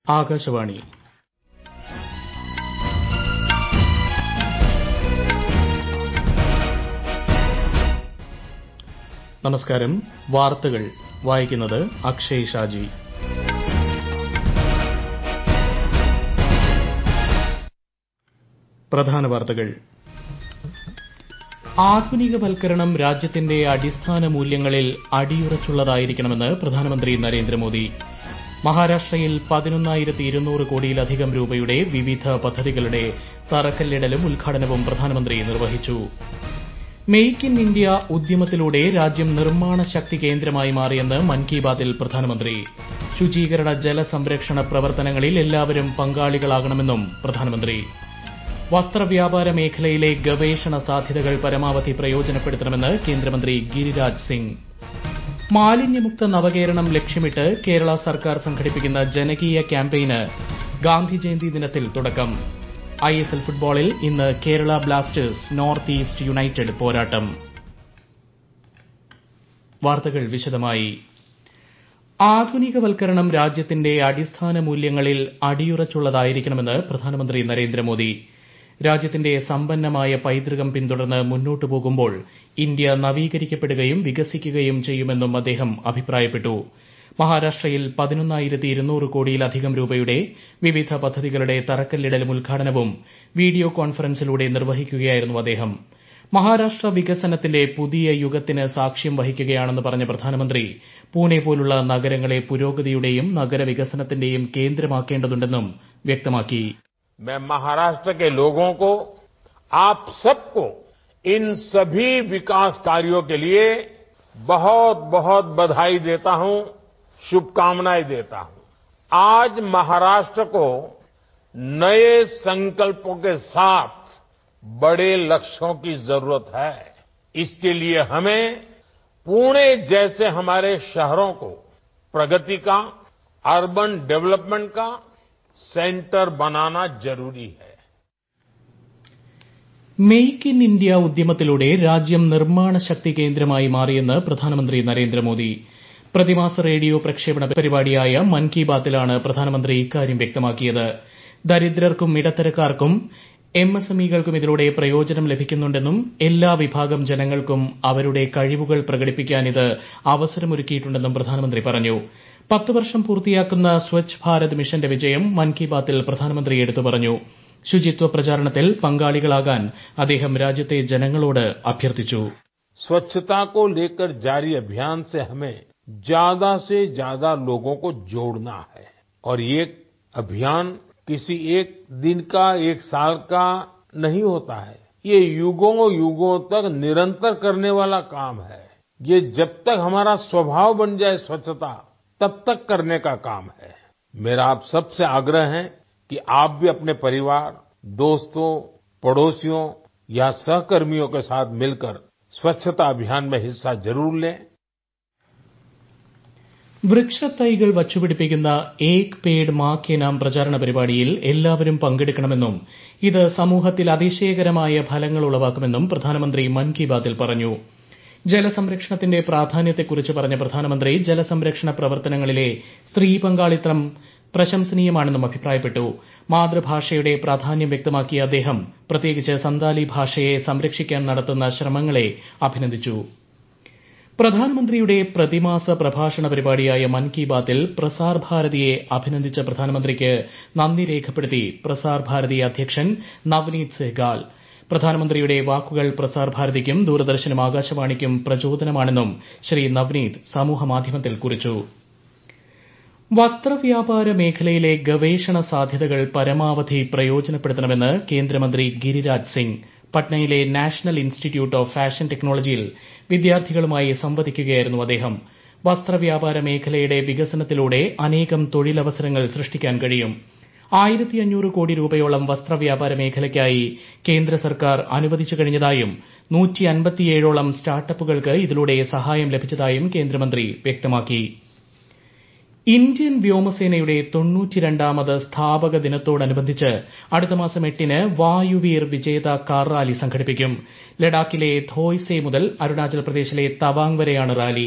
ആകാശവാണി നമസ്കാരം വാർത്തകൾ വായിക്കുന്നത് അക്ഷയ് ഷാജി പ്രധാന വാർത്തകൾ ആധുനികവൽക്കരണം രാജ്യത്തിന്റെ അടിസ്ഥാന മൂല്യങ്ങളിൽ അടിയുറച്ചുള്ളതായിരിക്കണമെന്ന് പ്രധാനമന്ത്രി നരേന്ദ്രമോദി മഹാരാഷ്ട്രയിൽ പതിനൊന്നായിരത്തി ഇരുന്നൂറ് കോടിയിലധികം രൂപയുടെ വിവിധ പദ്ധതികളുടെ തറക്കല്ലിടലും ഉദ്ഘാടനവും പ്രധാനമന്ത്രി നിർവഹിച്ചു മെയ്ക്ക് ഇൻ ഇന്ത്യ ഉദ്യമത്തിലൂടെ രാജ്യം നിർമ്മാണ ശക്തി കേന്ദ്രമായി മാറിയെന്ന് മൻ കി ബാത്തിൽ പ്രധാനമന്ത്രി ശുചീകരണ ജലസംരക്ഷണ പ്രവർത്തനങ്ങളിൽ എല്ലാവരും പങ്കാളികളാകണമെന്നും പ്രധാനമന്ത്രി വസ്ത്രവ്യാപാര മേഖലയിലെ ഗവേഷണ സാധ്യതകൾ പരമാവധി പ്രയോജനപ്പെടുത്തണമെന്ന് കേന്ദ്രമന്ത്രി ഗിരിരാജ് സിംഗ് മാലിന്യമുക്ത നവകേരളം ലക്ഷ്യമിട്ട് കേരള സർക്കാർ സംഘടിപ്പിക്കുന്ന ജനകീയ ക്യാമ്പയിന് ഗാന്ധി ജയന്തി ദിനത്തിൽ തുടക്കം ഐഎസ്എൽ ഫുട്ബോളിൽ ഇന്ന് Kerala Blasters North East United പോരാട്ടം വാർത്തകൾ വിശദമായി ആധുനികവൽക്കരണം രാജ്യത്തിന്റെ അടിസ്ഥാന മൂല്യങ്ങളിൽ അടിയുറച്ചുള്ളതായിരിക്കണമെന്ന് പ്രധാനമന്ത്രി നരേന്ദ്രമോദി രാജ്യത്തിന്റെ സമ്പന്നമായ പൈതൃകം പിന്തുടർന്ന് മുന്നോട്ടു പോകുമ്പോൾ ഇന്ത്യ നവീകരിക്കപ്പെടുകയും വികസിക്കുകയും ചെയ്യുമെന്നും അദ്ദേഹം അഭിപ്രായപ്പെട്ടു മഹാരാഷ്ട്രയിൽ പതിനൊന്നായിരത്തി ഇരുന്നൂറ് കോടിയിലധികം രൂപയുടെ വിവിധ പദ്ധതികളുടെ തറക്കല്ലിടലും ഉദ്ഘാടനവും വീഡിയോ കോൺഫറൻസിലൂടെ നിർവഹിക്കുകയായിരുന്നു അദ്ദേഹം മഹാരാഷ്ട്ര വികസനത്തിന്റെ പുതിയ യുഗത്തിന് സാക്ഷ്യം വഹിക്കുകയാണെന്ന് പറഞ്ഞ പ്രധാനമന്ത്രി പൂനെ പോലുള്ള നഗരങ്ങളെ പുരോഗതിയുടെയും നഗരവികസനത്തിന്റെയും കേന്ദ്രമാക്കേണ്ടതുണ്ടെന്നും വ്യക്തമാക്കി मैं महाराष्ट्र के लोगों को आप सबको इन सभी विकास कार्यों के लिए बहुत बहुत बधाई देता हूं शुभकामनाएं देता हूं आज महाराष्ट्र को नए संकल्पों के साथ बड़े लक्ष्यों की जरूरत है इसके लिए हमें पुणे जैसे हमारे शहरों को प्रगति का अर्बन डेवलपमेंट का सेंटर बनाना जरूरी है മെയ്ക്ക് ഇൻ ഇന്ത്യ ഉദ്യമത്തിലൂടെ രാജ്യം നിർമ്മാണ ശക്തി കേന്ദ്രമായി മാറിയെന്ന് പ്രധാനമന്ത്രി നരേന്ദ്രമോദി പ്രതിമാസ റേഡിയോ പ്രക്ഷേപണ പരിപാടിയായ മൻ കി ബാത്തിലാണ് പ്രധാനമന്ത്രി ഇക്കാര്യം വ്യക്തമാക്കിയത് ദരിദ്രർക്കും ഇടത്തരക്കാർക്കും എംഎസ്എംഇകൾക്കും ഇതിലൂടെ പ്രയോജനം ലഭിക്കുന്നുണ്ടെന്നും എല്ലാ വിഭാഗം ജനങ്ങൾക്കും അവരുടെ കഴിവുകൾ പ്രകടിപ്പിക്കാൻ ഇത് അവസരമൊരുക്കിയിട്ടുണ്ടെന്നും പ്രധാനമന്ത്രി പറഞ്ഞു പത്ത് വർഷം പൂർത്തിയാക്കുന്ന സ്വച്ഛ് ഭാരത് മിഷന്റെ വിജയം മൻ കി ബാത്തിൽ പ്രധാനമന്ത്രി എടുത്തു പറഞ്ഞു ശുചിത്വ പ്രചാരണത്തിൽ പങ്കാളികളാകാൻ അദ്ദേഹം രാജ്യത്തെ ജനങ്ങളോട് അഭ്യർത്ഥിച്ചു स्वच्छता को लेकर जारी अभियान से हमें ज्यादा से ज्यादा लोगों को जोड़ना है और ये अभियान किसी एक दिन का एक साल का नहीं होता है ये युगों युगों तक निरंतर करने वाला काम है ये जब तक हमारा स्वभाव बन जाए स्वच्छता तब तक करने का काम है मेरा आप सबसे आग्रह है कि आप भी अपने परिवार दोस्तों पड़ोसियों या सहकर्मियों के साथ मिलकर स्वच्छता अभियान में हिस्सा जरूर लें വൃക്ഷത്തൈകൾ വച്ചുപിടിപ്പിക്കുന്ന ഏക് പേഡ് മാ കെ നാം പ്രചാരണ പരിപാടിയിൽ എല്ലാവരും പങ്കെടുക്കണമെന്നും ഇത് സമൂഹത്തിൽ അതിശയകരമായ ഫലങ്ങൾ ഉളവാക്കുമെന്നും പ്രധാനമന്ത്രി മൻ കി ബാത്തിൽ പറഞ്ഞു ജലസംരക്ഷണത്തിന്റെ പ്രാധാന്യത്തെക്കുറിച്ച് പറഞ്ഞ പ്രധാനമന്ത്രി ജലസംരക്ഷണ പ്രവർത്തനങ്ങളിലെ സ്ത്രീ പങ്കാളിത്തം പ്രശംസനീയമാണെന്നും അഭിപ്രായപ്പെട്ടു മാതൃഭാഷയുടെ പ്രാധാന്യം വ്യക്തമാക്കിയ അദ്ദേഹം പ്രത്യേകിച്ച് സന്താലി ഭാഷയെ സംരക്ഷിക്കാൻ നടത്തുന്ന ശ്രമങ്ങളെ അഭിനന്ദിച്ചു പ്രധാനമന്ത്രിയുടെ പ്രതിമാസ പ്രഭാഷണ പരിപാടിയായ മൻ കി ബാത്തിൽ പ്രസാർ ഭാരതിയെ അഭിനന്ദിച്ച പ്രധാനമന്ത്രിക്ക് നന്ദി രേഖപ്പെടുത്തി പ്രസാർ ഭാരതി അധ്യക്ഷൻ നവനീത് സെഹ്ഗാൽ പ്രധാനമന്ത്രിയുടെ വാക്കുകൾ പ്രസാർ ഭാരതിക്കും ദൂരദർശനും ആകാശവാണിക്കും പ്രചോദനമാണെന്നും ശ്രീ നവനീത് സമൂഹമാധ്യമത്തിൽ കുറിച്ചു വസ്ത്രവ്യാപാര മേഖലയിലെ ഗവേഷണ സാധ്യതകൾ പരമാവധി പ്രയോജനപ്പെടുത്തണമെന്ന് കേന്ദ്രമന്ത്രി ഗിരിരാജ് സിംഗ് പട്നയിലെ നാഷണൽ ഇൻസ്റ്റിറ്റ്യൂട്ട് ഓഫ് ഫാഷൻ ടെക്നോളജിയിൽ വിദ്യാർത്ഥികളുമായി സംവദിക്കുകയായിരുന്നു അദ്ദേഹം വസ്ത്രവ്യാപാര മേഖലയുടെ വികസനത്തിലൂടെ അനേകം തൊഴിലവസരങ്ങൾ സൃഷ്ടിക്കാൻ കഴിയും ആയിരത്തി അഞ്ഞൂറ് കോടി രൂപയോളം വസ്ത്രവ്യാപാര മേഖലയ്ക്കായി കേന്ദ്ര സർക്കാർ അനുവദിച്ചു കഴിഞ്ഞതായും നൂറ്റി അൻപത്തിയേഴോളം സ്റ്റാർട്ടപ്പുകൾക്ക് ഇതിലൂടെ സഹായം ലഭിച്ചതായും കേന്ദ്രമന്ത്രി വ്യക്തമാക്കി ഇന്ത്യൻ വ്യോമസേനയുടെ തൊണ്ണൂറ്റിരണ്ടാമത് സ്ഥാപക ദിനത്തോടനുബന്ധിച്ച് അടുത്ത മാസം എട്ടിന് വായുവീർ വിജേത കാർ റാലി സംഘടിപ്പിക്കും ലഡാക്കിലെ ധോയ്സെ മുതൽ അരുണാചൽ പ്രദേശിലെ തവാങ് വരെയാണ് റാലി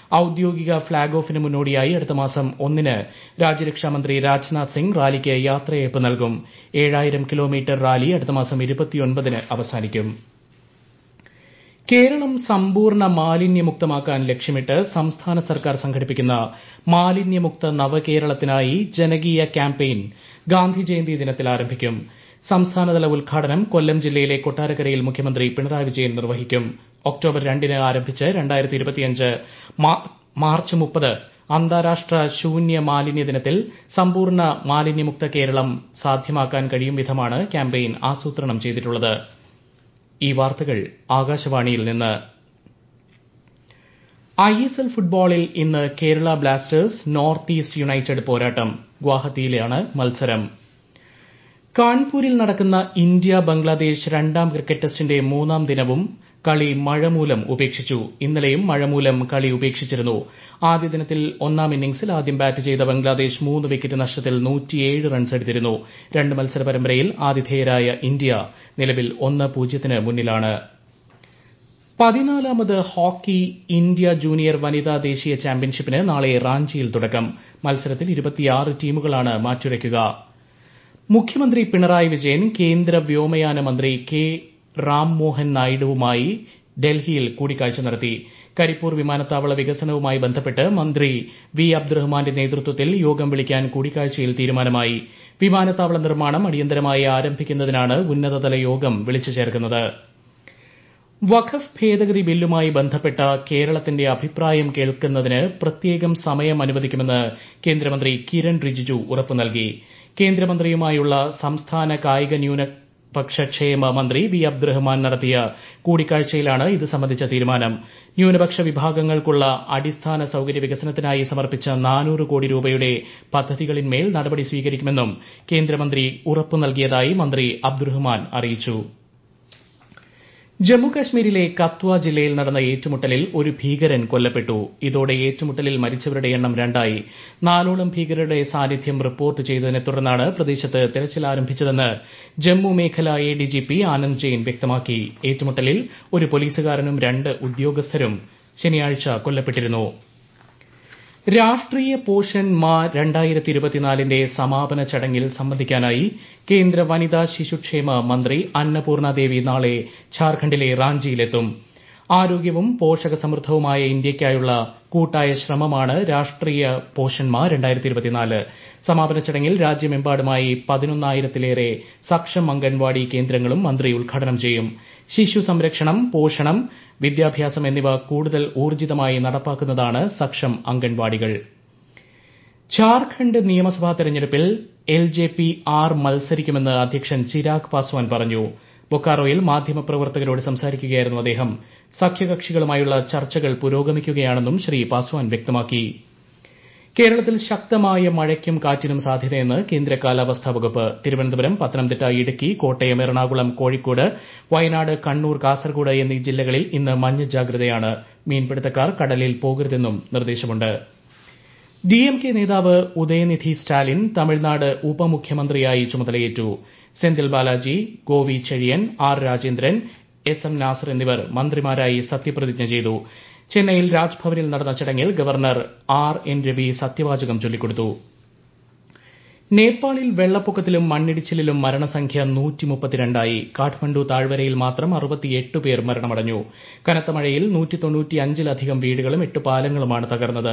ഔദ്യോഗിക ഫ്ളാഗ് ഓഫിന് മുന്നോടിയായി അടുത്ത മാസം ഒന്നിന് രാജ്യരക്ഷാമന്ത്രി രാജ്നാഥ് സിംഗ് റാലിക്ക് യാത്രയയപ്പ് നൽകും ഏഴായിരം കിലോമീറ്റർ റാലി അടുത്ത മാസം ഇരുപത്തിയൊൻപതിന് അവസാനിക്കും കേരളം സമ്പൂർണ്ണ മാലിന്യമുക്തമാക്കാൻ ലക്ഷ്യമിട്ട് സംസ്ഥാന സർക്കാർ സംഘടിപ്പിക്കുന്ന മാലിന്യമുക്ത നവകേരളത്തിനായി ജനകീയ ക്യാമ്പയിൻ ഗാന്ധി ജയന്തി ദിനത്തിൽ ആരംഭിക്കും സംസ്ഥാനതല ഉദ്ഘാടനം കൊല്ലം ജില്ലയിലെ കൊട്ടാരക്കരയിൽ മുഖ്യമന്ത്രി പിണറായി വിജയൻ നിർവഹിക്കും ഒക്ടോബർ രണ്ടിന് ആരംഭിച്ച് മാർച്ച് മുപ്പത് അന്താരാഷ്ട്ര ശൂന്യ മാലിന്യ ദിനത്തിൽ സമ്പൂർണ്ണ മാലിന്യമുക്ത കേരളം സാധ്യമാക്കാൻ കഴിയും വിധമാണ് ക്യാമ്പയിൻ ആസൂത്രണം ചെയ്തിട്ടുള്ളത് ഈ വാർത്തകൾ ആകാശവാണിയിൽ നിന്ന് ഐ എസ് എൽ ഫുട്ബോളിൽ ഇന്ന് Kerala Blasters North East United പോരാട്ടം ഗുവാഹത്തിയിലാണ് മത്സരം കാൺപൂരിൽ നടക്കുന്ന ഇന്ത്യ ബംഗ്ലാദേശ് രണ്ടാം ക്രിക്കറ്റ് ടെസ്റ്റിന്റെ മൂന്നാം ദിനവും കളി മഴ മൂലം ഉപേക്ഷിച്ചു ഇന്നലെയും മഴ മൂലം കളി ഉപേക്ഷിച്ചിരുന്നു ആദ്യ ദിനത്തിൽ ഒന്നാം ഇന്നിംഗ്സിൽ ആദ്യം ബാറ്റ് ചെയ്ത ബംഗ്ലാദേശ് മൂന്ന് വിക്കറ്റ് നഷ്ടത്തിൽ റൺസ് എടുത്തിരുന്നു രണ്ട് മത്സര പരമ്പരയിൽ ആതിഥേയരായ ഇന്ത്യ നിലവിൽ ഒന്ന് പൂജ്യത്തിന് മുന്നിലാണ് പതിനാലാമത് ഹോക്കി ഇന്ത്യ ജൂനിയർ വനിതാ ദേശീയ ചാമ്പ്യൻഷിപ്പിന് നാളെ റാഞ്ചിയിൽ തുടക്കം മത്സരത്തിൽ ഇരുപത്തിയാറ് ടീമുകളാണ് മാറ്റുരയ്ക്കുക മുഖ്യമന്ത്രി പിണറായി വിജയൻ കേന്ദ്ര വ്യോമയാന മന്ത്രി കെ റാംമോഹൻ നായിഡുവുമായി ഡൽഹിയിൽ കൂടിക്കാഴ്ച നടത്തി കരിപ്പൂർ വിമാനത്താവള വികസനവുമായി ബന്ധപ്പെട്ട് മന്ത്രി വി അബ്ദുറഹ്മാന്റെ നേതൃത്വത്തിൽ യോഗം വിളിക്കാൻ കൂടിക്കാഴ്ചയിൽ തീരുമാനമായി വിമാനത്താവള നിർമ്മാണം അടിയന്തരമായി ആരംഭിക്കുന്നതിനാണ് ഉന്നതതല യോഗം വിളിച്ചു ചേർക്കുന്നത് വഖഫ് ഭേദഗതി ബില്ലുമായി ബന്ധപ്പെട്ട കേരളത്തിന്റെ അഭിപ്രായം കേൾക്കുന്നതിന് പ്രത്യേകം സമയം അനുവദിക്കുമെന്ന് കേന്ദ്രമന്ത്രി കിരൺ റിജിജു ഉറപ്പു നൽകി കേന്ദ്രമന്ത്രിയുമായുള്ള സംസ്ഥാന കായിക ന്യൂനപക്ഷ ക്ഷേമ മന്ത്രി വി അബ്ദുറഹ്മാൻ നടത്തിയ കൂടിക്കാഴ്ചയിലാണ് ഇത് സംബന്ധിച്ച തീരുമാനം ന്യൂനപക്ഷ വിഭാഗങ്ങൾക്കുള്ള അടിസ്ഥാന സൌകര്യ വികസനത്തിനായി സമർപ്പിച്ച നാനൂറ് കോടി രൂപയുടെ പദ്ധതികളിന്മേൽ നടപടി സ്വീകരിക്കുമെന്നും കേന്ദ്രമന്ത്രി ഉറപ്പു നൽകിയതായി മന്ത്രി അബ്ദുറഹ്മാൻ അറിയിച്ചു ജമ്മുകാശ്മീരിലെ കത്വ ജില്ലയിൽ നടന്ന ഏറ്റുമുട്ടലിൽ ഒരു ഭീകരൻ കൊല്ലപ്പെട്ടു ഇതോടെ ഏറ്റുമുട്ടലിൽ മരിച്ചവരുടെ എണ്ണം രണ്ടായി നാലോളം ഭീകരരുടെ സാന്നിധ്യം റിപ്പോർട്ട് ചെയ്തതിനെ തുടർന്നാണ് പ്രദേശത്ത് തെരച്ചിൽ ആരംഭിച്ചതെന്ന് ജമ്മു മേഖല എഡിജിപി ആനന്ദ് ജെയിൻ വ്യക്തമാക്കി ഏറ്റുമുട്ടലിൽ ഒരു പോലീസുകാരനും രണ്ട് ഉദ്യോഗസ്ഥരും ശനിയാഴ്ച കൊല്ലപ്പെട്ടിരുന്നു രാഷ്ട്രീയ പോഷൻ മാ രണ്ടായിരത്തി ഇരുപത്തിനാലിന്റെ സമാപന ചടങ്ങിൽ സംബന്ധിക്കാനായി കേന്ദ്ര വനിതാ ശിശുക്ഷേമ മന്ത്രി അന്നപൂർണ ദേവി നാളെ ഝാർഖണ്ഡിലെ റാഞ്ചിയിലെത്തും ആരോഗ്യവും പോഷകസമൃദ്ധവുമായ ഇന്ത്യയ്ക്കായുള്ള കൂട്ടായ ശ്രമമാണ് രാഷ്ട്രീയ പോഷൻ മാ രണ്ടായിരത്തി ഇരുപത്തിനാല് സമാപന ചടങ്ങിൽ രാജ്യമെമ്പാടുമായി പതിനൊന്നായിരത്തിലേറെ സക്ഷം അംഗൻവാടി കേന്ദ്രങ്ങളും മന്ത്രി ഉദ്ഘാടനം ചെയ്യും ശിശു സംരക്ഷണം പോഷണം വിദ്യാഭ്യാസം എന്നിവ കൂടുതൽ ഊർജിതമായി നടപ്പാക്കുന്നതാണ് സക്ഷം അംഗൻവാടികൾ ഝാർഖണ്ഡ് നിയമസഭാ തെരഞ്ഞെടുപ്പിൽ എൽ ജെ പി ആർ മത്സരിക്കുമെന്ന് അധ്യക്ഷൻ ചിരാഗ് പാസ്വാൻ പറഞ്ഞു ബൊക്കാറോയിൽ മാധ്യമപ്രവർത്തകരോട് സംസാരിക്കുകയായിരുന്നു അദ്ദേഹം സഖ്യകക്ഷികളുമായുള്ള ചർച്ചകൾ പുരോഗമിക്കുകയാണെന്നും ശ്രീ പാസ്വാൻ വ്യക്തമാക്കി കേരളത്തിൽ ശക്തമായ മഴയ്ക്കും കാറ്റിനും സാധ്യതയെന്ന് കേന്ദ്ര കാലാവസ്ഥാ വകുപ്പ് തിരുവനന്തപുരം പത്തനംതിട്ട ഇടുക്കി കോട്ടയം എറണാകുളം കോഴിക്കോട് വയനാട് കണ്ണൂർ കാസർഗോഡ് എന്നീ ജില്ലകളിൽ ഇന്ന് മഞ്ഞ ജാഗ്രതയാണ് മീൻപിടുത്തക്കാർ കടലിൽ പോകരുതെന്നും നിർദ്ദേശമുണ്ട് ഡിഎംകെ നേതാവ് ഉദയനിധി സ്റ്റാലിൻ തമിഴ്നാട് ഉപമുഖ്യമന്ത്രിയായി ചുമതലയേറ്റു Senthil Balaji Govi Chezhiyan R Rajendran S M Nasar എന്നിവർ മന്ത്രിമാരായി സത്യപ്രതിജ്ഞ ചെയ്തു ചെന്നൈയിൽ രാജ്ഭവനിൽ നടന്ന ചടങ്ങിൽ ഗവർണർ ആർ എൻ രവി സത്യവാചകം ചൊല്ലിക്കൊടുത്തു നേപ്പാളിൽ വെള്ളപ്പൊക്കത്തിലും മണ്ണിടിച്ചിലിലും മരണസംഖ്യ ആയി കാഠ്മണ്ഡു താഴ്വരയിൽ മാത്രം അറുപത്തിയെട്ട് പേർ മരണമടഞ്ഞു കനത്ത മഴയിൽ ലധികം വീടുകളും എട്ട് പാലങ്ങളുമാണ് തകർന്നത്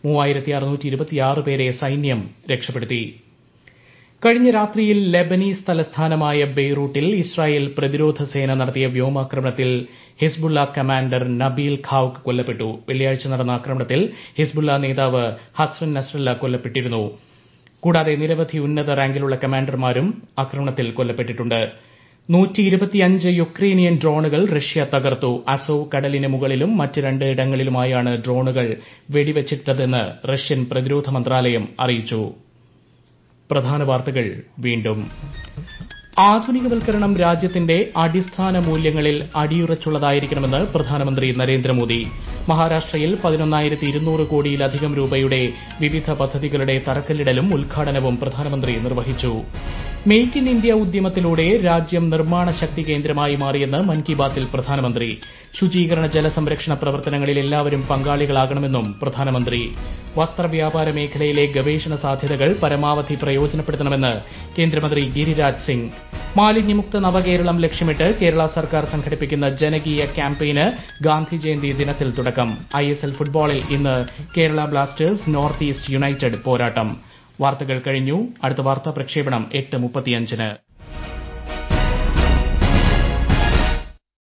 പേരെ സൈന്യം രക്ഷപ്പെടുത്തി കഴിഞ്ഞ രാത്രിയിൽ ലെബനീസ് തലസ്ഥാനമായ ബെയ്റൂട്ടിൽ ഇസ്രായേൽ പ്രതിരോധ സേന നടത്തിയ വ്യോമാക്രമണത്തിൽ ഹിസ്ബുള്ള കമാൻഡർ നബീൽ ഖൌക്ക് കൊല്ലപ്പെട്ടു വെള്ളിയാഴ്ച നടന്ന ആക്രമണത്തിൽ ഹിസ്ബുള്ള നേതാവ് ഹസ്രൻ നസ്രല്ല കൊല്ലപ്പെട്ടിരുന്നു കൂടാതെ നിരവധി ഉന്നത റാങ്കിലുള്ള കമാൻഡർമാരും ആക്രമണത്തിൽ കൊല്ലപ്പെട്ടിട്ടുണ്ട് യുക്രൈനിയൻ ഡ്രോണുകൾ റഷ്യ തകർത്തു അസോവ് കടലിന് മുകളിലും മറ്റ് രണ്ട് ഇടങ്ങളിലുമായാണ് ഡ്രോണുകൾ വെടിവച്ചിട്ടതെന്ന് റഷ്യൻ പ്രതിരോധ മന്ത്രാലയം അറിയിച്ചു പ്രധാന വാർത്തകൾ വീണ്ടും ആധുനികവൽക്കരണം രാജ്യത്തിന്റെ അടിസ്ഥാന മൂല്യങ്ങളിൽ അടിയുറച്ചുള്ളതായിരിക്കണമെന്ന് പ്രധാനമന്ത്രി നരേന്ദ്രമോദി മഹാരാഷ്ട്രയിൽ പതിനൊന്നായിരത്തി ഇരുന്നൂറ് കോടിയിലധികം രൂപയുടെ വിവിധ പദ്ധതികളുടെ തറക്കല്ലിടലും ഉദ്ഘാടനവും പ്രധാനമന്ത്രി നിർവഹിച്ചു മേക്ക് ഇൻ ഇന്ത്യ ഉദ്യമത്തിലൂടെ രാജ്യം നിർമ്മാണ ശക്തി കേന്ദ്രമായി മാറിയെന്ന് മൻ കി ബാത്തിൽ പ്രധാനമന്ത്രി ശുചീകരണ ജലസംരക്ഷണ പ്രവർത്തനങ്ങളിൽ എല്ലാവരും പങ്കാളികളാകണമെന്നും പ്രധാനമന്ത്രി വസ്ത്രവ്യാപാര മേഖലയിലെ ഗവേഷണ സാധ്യതകൾ പരമാവധി പ്രയോജനപ്പെടുത്തണമെന്ന് കേന്ദ്രമന്ത്രി ഗിരിരാജ് സിംഗ് മാലിന്യമുക്ത നവകേരളം ലക്ഷ്യമിട്ട് കേരള സർക്കാർ സംഘടിപ്പിക്കുന്ന ജനകീയ ക്യാമ്പയിന് ഗാന്ധി ജയന്തി ദിനത്തിൽ തുടക്കം ഐഎസ്എൽ ഫുട്ബോളിൽ ഇന്ന് Kerala Blasters North East United പോരാട്ടം വാർത്തകൾ കഴിഞ്ഞു അടുത്ത വാർത്താ പ്രക്ഷേപണം എട്ട് മുപ്പത്തിയഞ്ചിന്